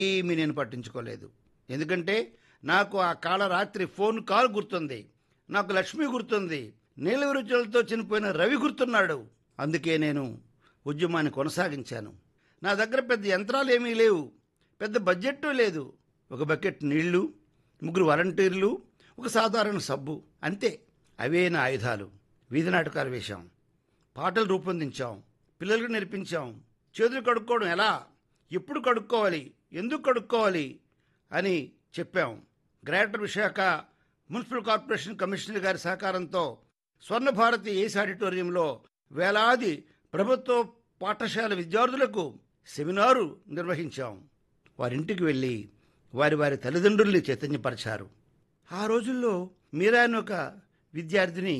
ఏమీ నేను పట్టించుకోలేదు ఎందుకంటే నాకు ఆ కాళరాత్రి ఫోన్ కాల్ గుర్తుంది నాకు లక్ష్మి గుర్తుంది నీళ్ళ రుచులతో చనిపోయిన రవి గుర్తున్నాడు అందుకే నేను ఉద్యమాన్ని కొనసాగించాను నా దగ్గర పెద్ద యంత్రాలు ఏమీ లేవు పెద్ద బడ్జెట్ లేదు ఒక బకెట్ నీళ్లు ముగ్గురు వాలంటీర్లు ఒక సాధారణ సబ్బు అంతే అవే నా ఆయుధాలు వీధి నాటకాలు వేశాం పాటలు రూపొందించాం పిల్లలకు నేర్పించాం చేతులు కడుక్కోవడం ఎలా ఎప్పుడు కడుక్కోవాలి ఎందుకు కడుక్కోవాలి అని చెప్పాం greater Visakha municipal corporation commissioner గారి సహకారంతో స్వర్ణ భారతి ఏసీ ఆడిటోరియంలో వేలాది ప్రభుత్వ పాఠశాల విద్యార్థులకు సెమినారు నిర్వహించాం వారింటికి వెళ్ళి వారి వారి తల్లిదండ్రుల్ని చైతన్యపరిచారు ఆ రోజుల్లో మీరా అని ఒక విద్యార్థిని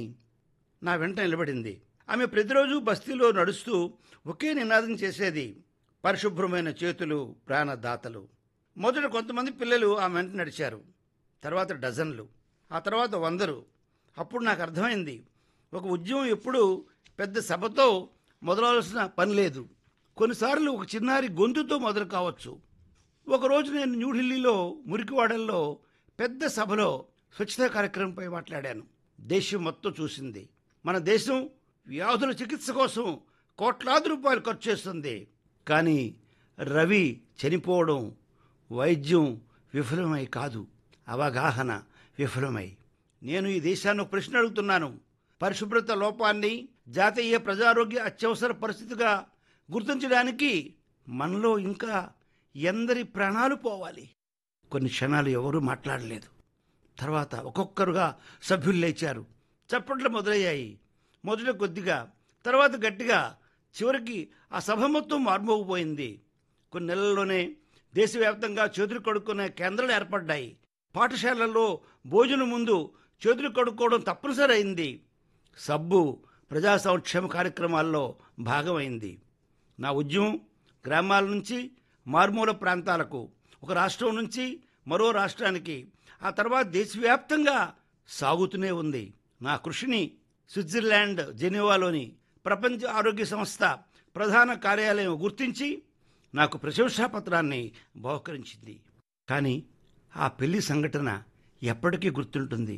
నా వెంట నిలబడింది ఆమె ప్రతిరోజు బస్తీలో నడుస్తూ ఒకే నినాదం చేసేది పరిశుభ్రమైన చేతులు ప్రాణదాతలు మొదట కొంతమంది పిల్లలు ఆమె వెంట నడిచారు తర్వాత డజన్లు ఆ తర్వాత వందరు అప్పుడు నాకు అర్థమైంది ఒక ఉద్యమం ఎప్పుడు పెద్ద సభతో మొదలవలసిన పని లేదు కొన్నిసార్లు ఒక చిన్నారి గొంతుతో మొదలు కావచ్చు ఒకరోజు నేను న్యూఢిల్లీలో మురికివాడల్లో పెద్ద సభలో స్వచ్ఛతా కార్యక్రమంపై మాట్లాడాను దేశం మొత్తం చూసింది మన దేశం వ్యాధుల చికిత్స కోసం కోట్లాది రూపాయలు ఖర్చు చేస్తుంది కానీ రవి చనిపోవడం వైద్యం విఫలమై కాదు అవగాహన విఫలమై నేను ఈ దేశాన్ని ఒక ప్రశ్న అడుగుతున్నాను పరిశుభ్రత లోపాన్ని జాతీయ ప్రజారోగ్య అత్యవసర పరిస్థితిగా గుర్తించడానికి మనలో ఇంకా ఎందరి ప్రాణాలు పోవాలి కొన్ని క్షణాలు ఎవరూ మాట్లాడలేదు తర్వాత ఒక్కొక్కరుగా సభ్యులు లేచారు చప్పట్లు మొదలయ్యాయి మొదట కొద్దిగా తర్వాత గట్టిగా చివరికి ఆ సభ మొత్తం మారుమోగిపోయింది కొన్ని నెలల్లోనే దేశవ్యాప్తంగా చేతులు కడుక్కునే కేంద్రాలు ఏర్పడ్డాయి పాఠశాలల్లో భోజనం ముందు చేతులు కడుక్కోవడం తప్పనిసరి అయింది సబ్బు ప్రజా సంక్షేమ కార్యక్రమాల్లో భాగమైంది నా ఉద్యమం గ్రామాల నుంచి మారుమూల ప్రాంతాలకు ఒక రాష్ట్రం నుంచి మరో రాష్ట్రానికి ఆ తర్వాత దేశవ్యాప్తంగా సాగుతూనే ఉంది నా కృషిని స్విట్జర్లాండ్ జెనీవాలోని ప్రపంచ ఆరోగ్య సంస్థ ప్రధాన కార్యాలయం గుర్తించి నాకు ప్రశంసాపత్రాన్ని బహుకరించింది కానీ ఆ పెళ్లి సంఘటన ఎప్పటికీ గుర్తుంటుంది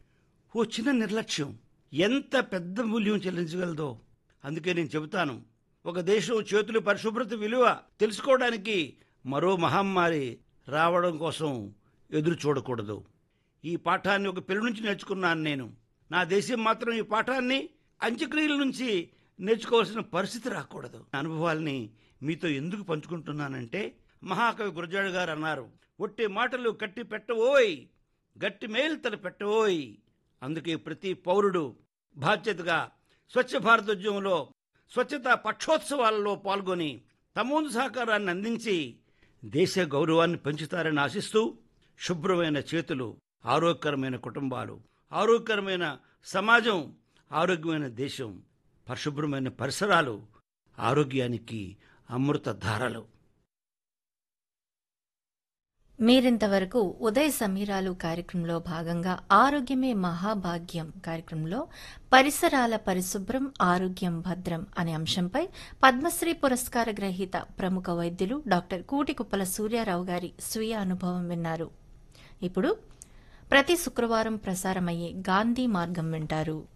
ఓ చిన్న నిర్లక్ష్యం ఎంత పెద్ద మూల్యం చెల్లించగలదో అందుకే నేను చెబుతాను ఒక దేశం చేతుల పరిశుభ్రత విలువ తెలుసుకోవడానికి మరో మహమ్మారి రావడం కోసం ఎదురు చూడకూడదు ఈ పాఠాన్ని ఒక పెళ్లి నుంచి నేర్చుకున్నాను నేను నా దేశం మాత్రం ఈ పాఠాన్ని అంత్యక్రియల నుంచి నేర్చుకోవాల్సిన పరిస్థితి రాకూడదు నా అనుభవాల్ని మీతో ఎందుకు పంచుకుంటున్నానంటే మహాకవి గురజాడు గారు అన్నారు ఒట్టి మాటలు కట్టి పెట్టవోయ్ గట్టి మేలు తల పెట్టవోయ్ అందుకే ప్రతి పౌరుడు బాధ్యతగా స్వచ్ఛ భారత్ ఉద్యమంలో స్వచ్ఛతా పక్షోత్సవాలలో పాల్గొని తమోను సహకారాన్ని అందించి దేశ గౌరవాన్ని పెంచుతారని ఆశిస్తూ శుభ్రమైన చేతులు ఆరోగ్యకరమైన కుటుంబాలు ఆరోగ్యకరమైన సమాజం ఆరోగ్యమైన దేశం పరిశుభ్రమైన పరిసరాలు ఆరోగ్యానికి అమృత ధారలు మీరింతవరకు ఉదయ సమీరాలు కార్యక్రమంలో భాగంగా ఆరోగ్యమే మహాభాగ్యం కార్యక్రమంలో పరిసరాల పరిశుభ్రం ఆరోగ్యం భద్రం అనే అంశంపై పద్మశ్రీ పురస్కార గ్రహీత ప్రముఖ వైద్యులు డాక్టర్ కూటికుప్పల సూర్యారావు గారి స్వీయ అనుభవం విన్నారు ఇప్పుడు ప్రతి శుక్రవారం ప్రసారమయ్యే గాంధీ మార్గం వింటారు